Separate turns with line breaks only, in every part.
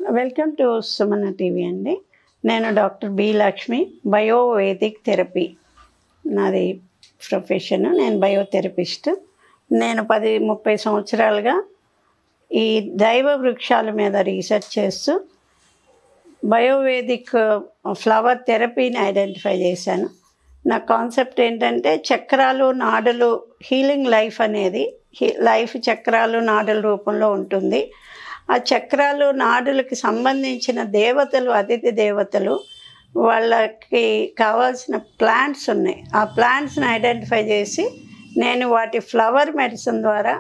Welcome to Sumana TV అండి నేను doctor B Lakshmi biovedic therapy నాది ప్రొఫెషన్ నేను బయోథెరపిస్ట్ నేను పది ముప్పై సంవత్సరాలుగా ఈ దైవ వృక్షాల మీద రీసెర్చ్ చేస్తూ బయోవేదిక్ ఫ్లవర్ థెరపీని ఐడెంటిఫై చేశాను నా కాన్సెప్ట్ ఏంటంటే చక్రాలు నాడులు హీలింగ్ లైఫ్ అనేది హీ- లైఫ్ చక్రాలు నాడుల రూపంలో ఉంటుంది ఆ చక్రాలు నాడులకి సంబంధించిన దేవతలు అతిథి దేవతలు వాళ్ళకి కావాల్సిన ప్లాంట్స్ ఉన్నాయి ఆ ప్లాంట్స్ని ఐడెంటిఫై చేసి నేను వాటి ఫ్లవర్ మెడిసిన్ ద్వారా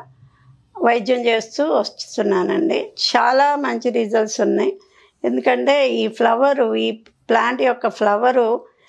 వైద్యం చేస్తూ వస్తున్నానండి చాలా మంచి రిజల్ట్స్ ఉన్నాయి ఎందుకంటే ఈ ఫ్లవరు ఈ ప్లాంట్ యొక్క ఫ్లవరు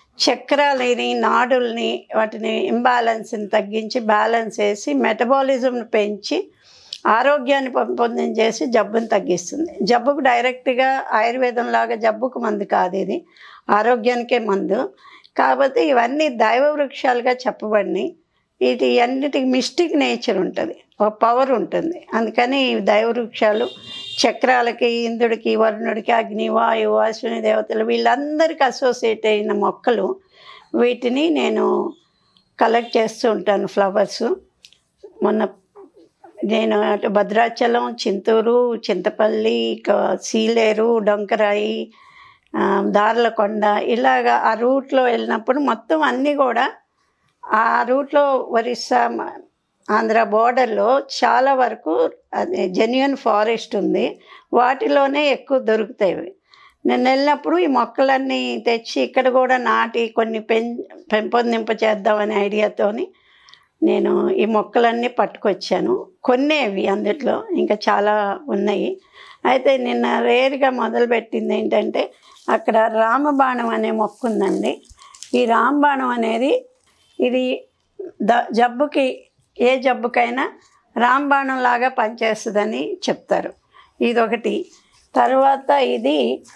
చక్రాలని నాడుల్ని వాటిని ఇంబ్యాలెన్స్ని తగ్గించి బ్యాలెన్స్ చేసి మెటబాలిజంని పెంచి ఆరోగ్యాన్ని పెంపొందించేసి జబ్బుని తగ్గిస్తుంది జబ్బుకు డైరెక్ట్గా ఆయుర్వేదం లాగా జబ్బుకు మందు కాదు ఇది ఆరోగ్యానికే మందు కాబట్టి ఇవన్నీ దైవ వృక్షాలుగా చెప్పబడినాయి వీటి అన్నిటికి మిస్టిక్ నేచర్ ఉంటుంది ఒక పవర్ ఉంటుంది అందుకని ఈ దైవ వృక్షాలు చక్రాలకి ఇంద్రుడికి వరుణుడికి అగ్ని వాయువు అశ్విని దేవతలు వీళ్ళందరికీ అసోసియేట్ అయిన మొక్కలు వీటిని నేను కలెక్ట్ చేస్తూ ఉంటాను ఫ్లవర్స్ మొన్న నేను అటు భద్రాచలం చింతూరు చింతపల్లి ఇక సీలేరు డొంకరాయి ఆ, దార్లకొండ ఇలాగా ఆ రూట్లో వెళ్ళినప్పుడు మొత్తం అన్నీ కూడా ఆ రూట్లో ఒరిస్సా మ- ఆంధ్ర బోర్డర్లో చాలా వరకు అది జెన్యున్ ఫారెస్ట్ ఉంది వాటిలోనే ఎక్కువ దొరుకుతాయి ఇవి. నేను వెళ్ళినప్పుడు ఈ మొక్కలన్నీ తెచ్చి ఇక్కడ కూడా నాటి కొన్ని పెం పెంపొందింప చేద్దామనే ఐడియాతోని నేను ఈ మొక్కలన్నీ పట్టుకొచ్చాను కొన్నేవి అందుట్లో ఇంకా చాలా ఉన్నాయి అయితే నిన్న రేర్గా మొదలుపెట్టింది ఏంటంటే అక్కడ రామబాణం అనే మొక్క ఉందండి ఈ రామబాణం అనేది ఇది ద జబ్బుకి ఏ జబ్బుకైనా రాంబాణం లాగా పనిచేస్తుందని చెప్తారు ఇదొకటి తర్వాత ఇది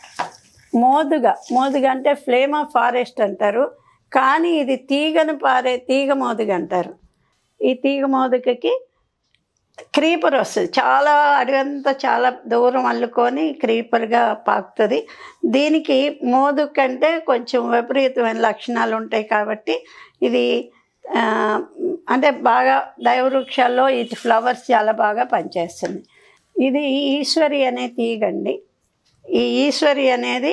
మోదుగ మోదుగ అంటే ఫ్లేమ్ ఆఫ్ ఫారెస్ట్ అంటారు కానీ ఇది తీగను పారే తీగ మోదుగ అంటారు ఈ తీగ మోదుగకి క్రీపర్ వస్తుంది చాలా అడగంతా చాలా దూరం అల్లుకొని క్రీపర్గా పాకుతుంది దీనికి మోదు కంటే కొంచెం విపరీతమైన లక్షణాలు ఉంటాయి కాబట్టి ఇది ఆ, అంటే బాగా దైవవృక్షాల్లో ఇది ఫ్లవర్స్ చాలా బాగా పనిచేస్తుంది ఇది ఈశ్వరి అనే తీగండి ఈ ఈశ్వరి అనేది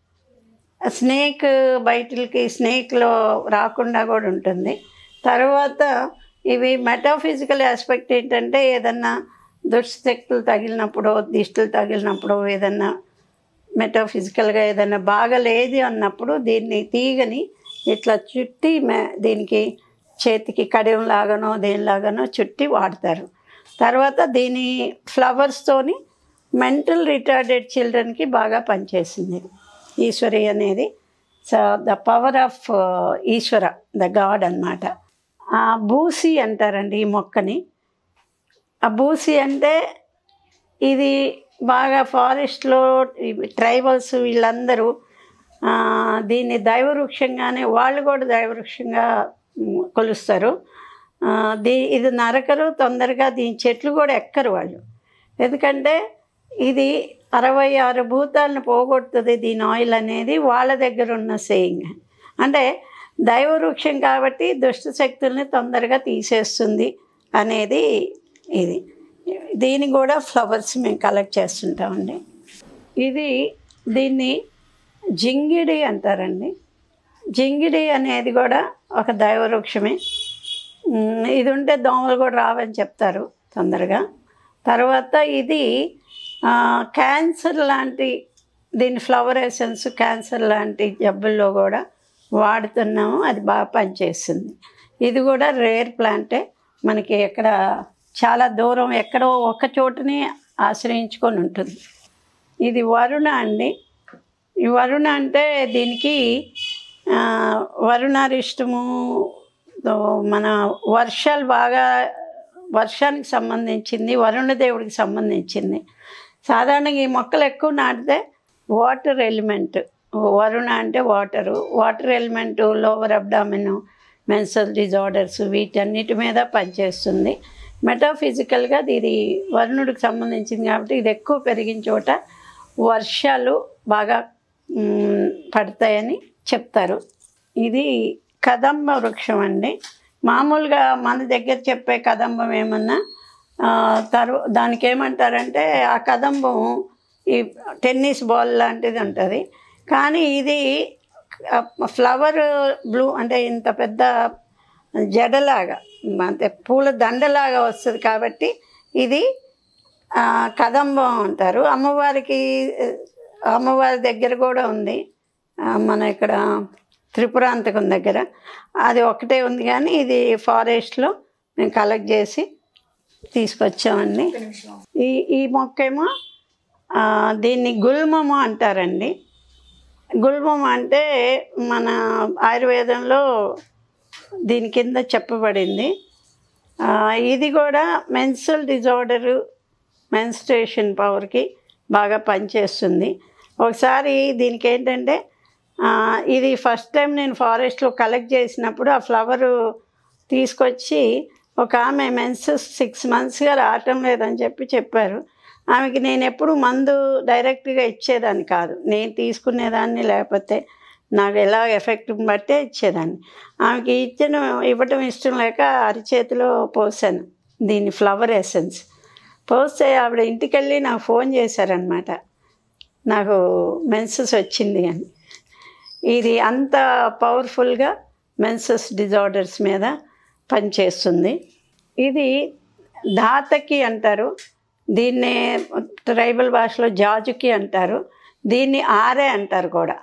స్నేక్ బయటికి స్నేక్లో రాకుండా కూడా ఉంటుంది తర్వాత ఇవి మెటాఫిజికల్ ఆస్పెక్ట్ ఏంటంటే ఏదన్నా దుష్టశక్తులు తగిలినప్పుడు దిష్టులు తగిలినప్పుడు ఏదన్నా మెటాఫిజికల్గా ఏదైనా బాగలేదు అన్నప్పుడు దీన్ని తీగని ఇట్లా చుట్టి మే- దీనికి చేతికి కడియం లాగానో దేనిలాగానో చుట్టి వాడతారు తర్వాత దీని ఫ్లవర్స్తోని మెంటల్ రిటార్డెడ్ చిల్డ్రన్కి బాగా పనిచేసింది ఈశ్వరి అనేది so the power of Eshwara the God అన్నమాట ఆ బూసి అంటారండి ఈ మొక్కని ఆ బూసి అంటే ఇది బాగా ఫారెస్ట్లో ట్రైబల్స్ వీళ్ళందరూ ఆ, దీన్ని దైవవృక్షంగానే వాళ్ళు కూడా దైవవృక్షంగా మ్, కొలుస్తారు ఆ, దీ ఇది నరకరు తొందరగా దీని చెట్లు కూడా ఎక్కరు వాళ్ళు ఎందుకంటే ఇది అరవై ఆరు భూతాలను పోగొడుతుంది దీని ఆయిల్ అనేది వాళ్ళ దగ్గర ఉన్న సేయింగ్ అంటే దైవవృక్షం కాబట్టి దుష్ట శక్తుల్ని తొందరగా తీసేస్తుంది అనేది ఇది దీని కూడా ఫ్లవర్స్ మేము కలెక్ట్ చేస్తుంటామండి ఇది దీన్ని జింగిడి అంటారండి జింగిడి అనేది కూడా ఒక దైవవృక్షమే ఉమ్, ఇది ఉంటే దోమలు కూడా రావని చెప్తారు తొందరగా తర్వాత ఇది ఆ, క్యాన్సర్ లాంటి దీని ఫ్లవర్ ఎసెన్స్ క్యాన్సర్ లాంటి జబ్బుల్లో కూడా వాడుతున్నాము అది బాగా పనిచేస్తుంది ఇది కూడా రేర్ ప్లాంటే మనకి ఎక్కడ చాలా దూరం ఎక్కడో ఒక చోటనే ఆశ్రయించుకొని ఉంటుంది ఇది వరుణ అండి ఈ వరుణ అంటే దీనికి ఆ, వరుణారిష్టము దో మన వర్షాలు బాగా వర్షానికి సంబంధించింది వరుణ దేవుడికి సంబంధించింది సాధారణంగా ఈ మొక్కలు ఎక్కువ నాటితే వాటర్ ఎలిమెంట్ వరుణ అంటే water water element lower abdomen menstrual disorders వీటన్నిటి మీద పనిచేస్తుంది మెటాఫిజికల్గా ఇది వరుణుడికి సంబంధించింది కాబట్టి ఇది ఎక్కువ పెరిగిన చోట వర్షాలు బాగా మ్, పడతాయని చెప్తారు ఇది కదంబ వృక్షం అండి మామూలుగా మన దగ్గర చెప్పే కదంబం ఏమన్నా ఆ, తర్వా దానికి ఏమంటారంటే ఆ కదంబం ఈ టెన్నిస్ బాల్ లాంటిది ఉంటుంది కానీ ఇది ఫ్లవర్ బ్లూ అంటే ఇంత పెద్ద జడలాగా అంటే పూల దండలాగా వస్తుంది కాబట్టి ఇది ఆ, కదంబం అంటారు అమ్మవారికి ఆ, అమ్మవారి దగ్గర కూడా ఉంది ఆ, మన ఇక్కడ త్రిపురాంతకం దగ్గర అది ఒకటే ఉంది కానీ ఇది ఫారెస్ట్లో మేము కలెక్ట్ చేసి తీసుకొచ్చామండి ఈ ఈ మొక్క ఏమో ఆ, దీన్ని గుల్మము అంటారండి గుల్మం అంటే మన ఆయుర్వేదంలో దీని కింద చెప్పబడింది ఆ, ఇది కూడా మెన్సల్ డిజార్డరు మెన్స్ట్రేషన్ పవర్కి బాగా పనిచేస్తుంది ఒకసారి దీనికి ఏంటంటే ఆ, ఇది ఫస్ట్ టైం నేను ఫారెస్ట్లో కలెక్ట్ చేసినప్పుడు ఆ ఫ్లవరు తీసుకొచ్చి ఒక ఆమె మెన్సెస్ సిక్స్ మంత్స్గా రావటం లేదని చెప్పి చెప్పారు ఆమెకి నేను ఎప్పుడు మందు డైరెక్ట్గా ఇచ్చేదాన్ని కాదు నేను తీసుకునేదాన్ని లేకపోతే నాకు ఎలా ఎఫెక్ట్ బట్టే ఇచ్చేదాన్ని ఆమెకి ఇచ్చిన ఇవ్వటం ఇష్టం లేక అరిచేతిలో పోసాను దీని ఫ్లవర్ ఎసెన్స్ పోస్తే ఆవిడ ఇంటికి వెళ్ళి నాకు ఫోన్ చేశారనమాట నాకు మెన్సెస్ వచ్చింది అని ఇది అంత పవర్ఫుల్గా మెన్సెస్ డిజార్డర్స్ మీద పనిచేస్తుంది ఇది ధాతకి అంటారు దీన్ని ట్రైబల్ భాషలో జాజుకి అంటారు దీన్ని ఆరే అంటారు కూడా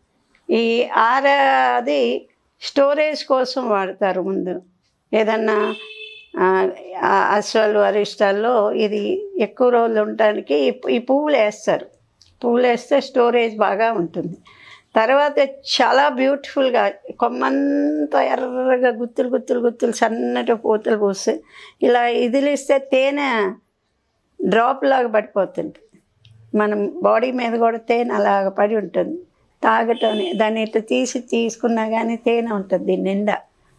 ఈ ఆరే అది స్టోరేజ్ కోసం వాడతారు ముందు ఏదన్నా ఆ, ఆ అశ్వాలు అరిష్టాల్లో ఇది ఎక్కువ రోజులు ఉండటానికి ఈ ఈ పువ్వులు వేస్తారు పువ్వులు వేస్తే స్టోరేజ్ బాగా ఉంటుంది తర్వాత చాలా బ్యూటిఫుల్గా కొమ్మంతా ఎర్రగా గుత్తులు గుత్తులు గుత్తులు సన్నటి పూతలు పూస్తే ఇలా ఇదిలిస్తే తేనె డ్రాప్ లాగా పడిపోతుంది మనం బాడీ మీద కూడా తేనె అలాగ పడి ఉంటుంది తాగటం దాన్ని ఇట్లా తీసి తీసుకున్నా కానీ తేనె ఉంటుంది దీని నిండా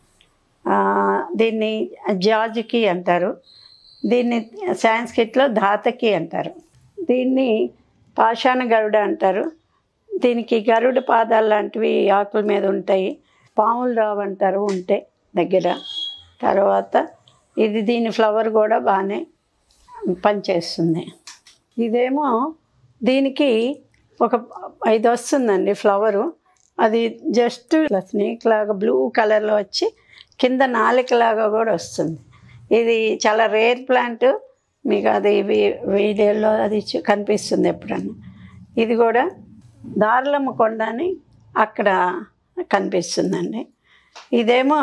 ఆ, దీన్ని జాజుకి అంటారు దీన్ని సాంస్క్రిట్లో ధాతకి అంటారు దీన్ని పాషాణ గరుడ అంటారు దీనికి గరుడ పాదాలు లాంటివి ఆకుల మీద ఉంటాయి పాములు రావు అంటారు ఉంటే దగ్గర తర్వాత ఇది దీని ఫ్లవర్ కూడా బాగానే పనిచేస్తుంది ఇదేమో దీనికి ఒక ఐదు వస్తుందండి ఫ్లవరు అది జస్ట్ స్నేక్ లాగా బ్లూ కలర్లో వచ్చి కింద నాలికలాగా కూడా వస్తుంది ఇది చాలా రేర్ ప్లాంట్ మీకు అది వీ- వీడియోలో అది చూ- కనిపిస్తుంది ఎప్పుడన్నా ఇది కూడా దారులమ్మ కొండ అని అక్కడ కనిపిస్తుందండి ఇదేమో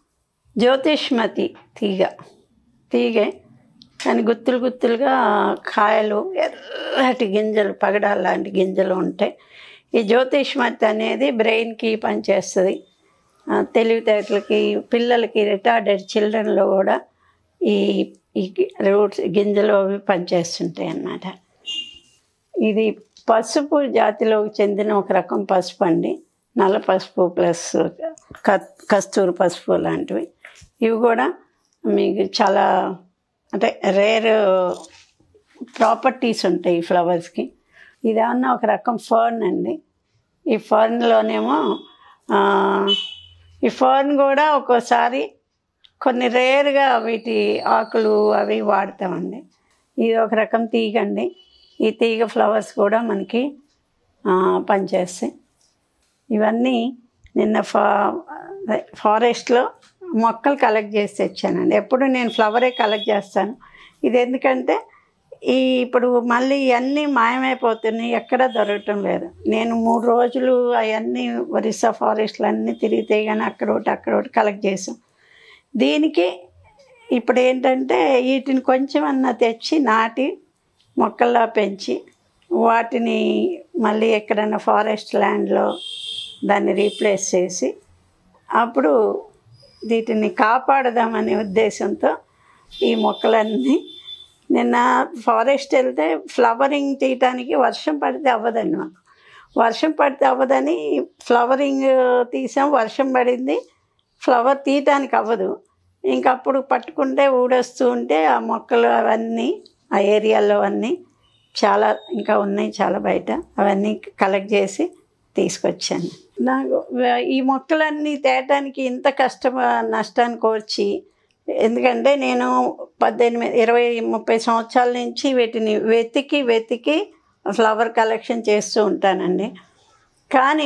జ్యోతిష్మతి తీగ తీగ కానీ గుత్తులు గుత్తులుగా కాయలు ఎర్రటి గింజలు పగడాల లాంటి గింజలు ఉంటాయి ఈ జ్యోతిష్మతి అనేది బ్రెయిన్కి పనిచేస్తుంది ఆ, తెలివితేటలకి పిల్లలకి రిటార్డెడ్ చిల్డ్రన్లో కూడా ఈ ఈ రూట్స్ గింజలు అవి పనిచేస్తుంటాయి అన్నమాట ఇది పసుపు జాతిలోకి చెందిన ఒక రకం పసుపు అండి నల్ల పసుపు ప్లస్ క- కస్తూరి పసుపు లాంటివి ఇవి కూడా మీకు చాలా అంటే రేర్ ప్రాపర్టీస్ ఉంటాయి ఈ ఫ్లవర్స్కి ఇదేమన్నా ఒక రకం ఫర్న్ అండి ఈ ఫర్న్లోనేమో ఆ, ఈ ఫర్న్ కూడా ఒక్కోసారి కొన్ని రేర్గా వీటి ఆకులు అవి వాడతామండి ఇది ఒక రకం తీగ అండి ఈ తీగ ఫ్లవర్స్ కూడా మనకి ఆ, పనిచేస్తాయి ఇవన్నీ నిన్న ఫా అదే ఫారెస్ట్లో మొక్కలు కలెక్ట్ చేసి తెచ్చానండి ఎప్పుడు నేను ఫ్లవరే కలెక్ట్ చేస్తాను ఇది ఎందుకంటే ఈ ఇప్పుడు మళ్ళీ ఇవన్నీ మాయమైపోతున్నాయి ఎక్కడా దొరకటం లేదు నేను మూడు రోజులు అవన్నీ ఒరిస్సా ఫారెస్ట్లు అన్నీ తిరిగితే కానీ అక్కడ ఒకటి అక్కడ ఒకటి కలెక్ట్ చేసాం దీనికి ఇప్పుడు ఏంటంటే వీటిని కొంచెం అన్నా తెచ్చి నాటి మొక్కల్లా పెంచి వాటిని మళ్ళీ ఎక్కడైనా ఫారెస్ట్ ల్యాండ్లో దాన్ని రీప్లేస్ చేసి అప్పుడు వీటిని కాపాడదామనే ఉద్దేశంతో ఈ మొక్కలన్నీ నిన్న ఫారెస్ట్ వెళ్తే ఫ్లవరింగ్ తీయటానికి వర్షం పడితే అవ్వదండి మాకు వర్షం పడితే అవ్వదని ఫ్లవరింగ్ తీసాం వర్షం పడింది ఫ్లవర్ తీయటానికి అవ్వదు ఇంకప్పుడు పట్టుకుంటే ఊడొస్తూ ఉంటే ఆ మొక్కలు అవన్నీ ఆ ఏరియాలో అన్నీ చాలా ఇంకా ఉన్నాయి చాలా బయట అవన్నీ కలెక్ట్ చేసి తీసుకొచ్చాను నాకు వ- ఈ మొక్కలన్నీ తేయటానికి ఇంత కష్టం నష్టాన్ని కోర్చి ఎందుకంటే నేను పద్దెనిమిది ఇరవై ముప్పై సంవత్సరాల నుంచి వీటిని వెతికి వెతికి ఫ్లవర్ కలెక్షన్ చేస్తూ ఉంటానండి కానీ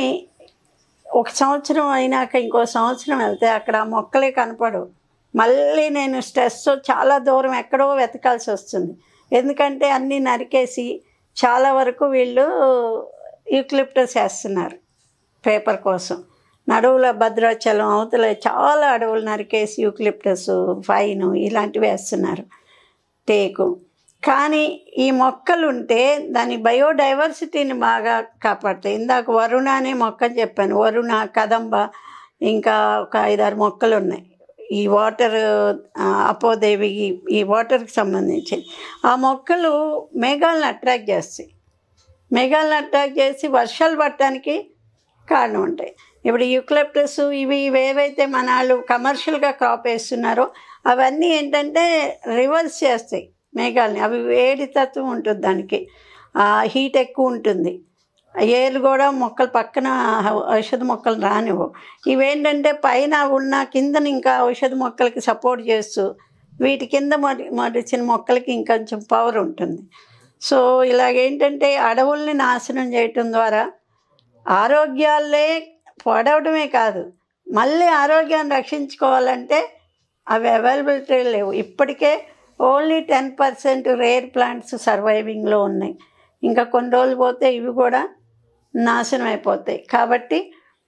ఒక సంవత్సరం అయినాక ఇంకో సంవత్సరం వెళ్తే అక్కడ ఆ మొక్కలే కనపడవు మళ్ళీ నేను స్ట్రెస్ చాలా దూరం ఎక్కడో వెతకాల్సి వస్తుంది ఎందుకంటే అన్నీ నరికేసి చాలా వరకు వీళ్ళు యూక్లిప్టస్ వేస్తున్నారు పేపర్ కోసం నడువుల భద్రాచలం అవతల చాలా అడవులు నరికేసి యూక్లిప్టస్ ఫైన్ ఇలాంటివి వేస్తున్నారు టేకు కానీ ఈ మొక్కలు ఉంటే దాని బయోడైవర్సిటీని బాగా కాపాడుతాయి ఇందాక వరుణ అనే మొక్క చెప్పాను వరుణ కదంబ ఇంకా ఒక ఐదారు మొక్కలు ఉన్నాయి ఈ వాటర్ ఆ, అపోదేవి ఈ- ఈ వాటర్కి సంబంధించి ఆ మొక్కలు మేఘాలను అట్రాక్ట్ చేస్తాయి మేఘాలను అట్రాక్ట్ చేసి వర్షాలు పడటానికి కారణం ఉంటాయి ఇప్పుడు యూక్లిప్టస్ ఇవి ఇవేవైతే మన వాళ్ళు కమర్షియల్గా క్రాప్ వేస్తున్నారో అవన్నీ ఏంటంటే రివర్స్ చేస్తాయి మేఘాలని అవి వేడి తత్వం ఉంటుంది దానికి హీట్ ఎక్కువ ఉంటుంది ఏర్లు కూడా మొక్కలు పక్కన ఔషధ మొక్కలు రానివ్వు ఇవేంటంటే పైన ఉన్న కిందన ఇంకా ఔషధ మొక్కలకి సపోర్ట్ చేస్తూ వీటి కింద మడి మడిచిన మొక్కలకి ఇంకొంచెం పవర్ ఉంటుంది సో ఇలాగేంటంటే అడవుల్ని నాశనం చేయటం ద్వారా ఆరోగ్యాలే పడవడమే కాదు మళ్ళీ ఆరోగ్యాన్ని రక్షించుకోవాలంటే అవి అవైలబిలిటీ లేవు ఇప్పటికే only ten percent rare plants సర్వైవింగ్లో ఉన్నాయి ఇంకా కొన్ని రోజులు పోతే ఇవి కూడా నాశనం అయిపోతాయి కాబట్టి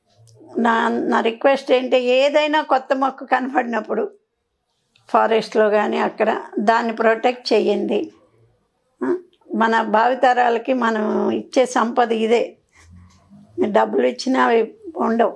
నా నా రిక్వెస్ట్ ఏంటి ఏదైనా కొత్త మొక్క కనపడినప్పుడు ఫారెస్ట్లో కానీ అక్కడ దాన్ని ప్రొటెక్ట్ చేయండి ఆ, మన భావితరాలకి మనం ఇచ్చే సంపద ఇదే డబ్బులు ఇచ్చినా అవి ఉండవు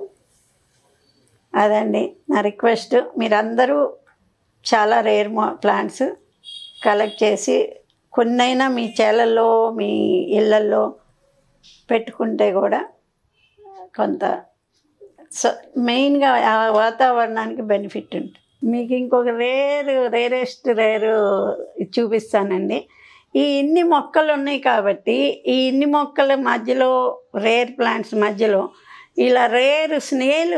అదండి నా రిక్వెస్ట్ మీరందరూ చాలా రేర్ ప్లాంట్స్ కలెక్ట్ చేసి కొన్నైనా మీ చేలల్లో మీ ఇళ్ళల్లో పెట్టుకుంటే కూడా కొంత సో మెయిన్గా ఆ వాతావరణానికి బెనిఫిట్ ఉంటుంది మీకు ఇంకొక రేరు రేరెస్ట్ రేరు చూపిస్తానండి ఈ ఇన్ని మొక్కలు ఉన్నాయి కాబట్టి ఈ ఇన్ని మొక్కల మధ్యలో రేర్ ప్లాంట్స్ మధ్యలో ఇలా రేరు స్నేలు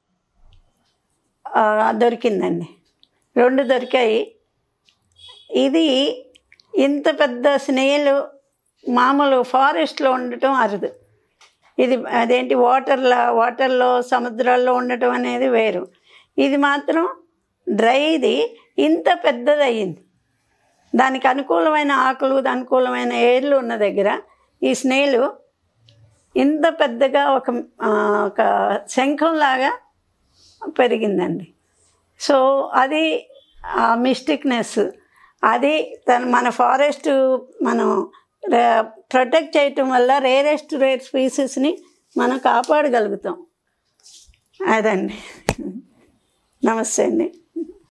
ఆ, దొరికిందండి రెండు దొరికాయి ఇది ఇంత పెద్ద స్నేలు మామూలు ఫారెస్ట్లో ఉండటం అరుదు ఇది అదేంటి వాటర్లో వాటర్లో సముద్రాల్లో ఉండటం అనేది వేరు ఇది మాత్రం డ్రైది ఇంత పెద్దది అయ్యింది దానికి అనుకూలమైన ఆకులు అనుకూలమైన ఏర్లు ఉన్న దగ్గర ఈ స్నేలు ఇంత పెద్దగా ఒక ఆ, ఒక శంఖంలాగా పెరిగిందండి సో అది ఆ మిస్టిక్నెస్ అది తన మన ఫారెస్ట్ మనం ప్రొటెక్ట్ చేయటం వల్ల రేరెస్ట్ రేర్ స్పీసెస్ని మనం కాపాడగలుగుతాం అదండి నమస్తే అండి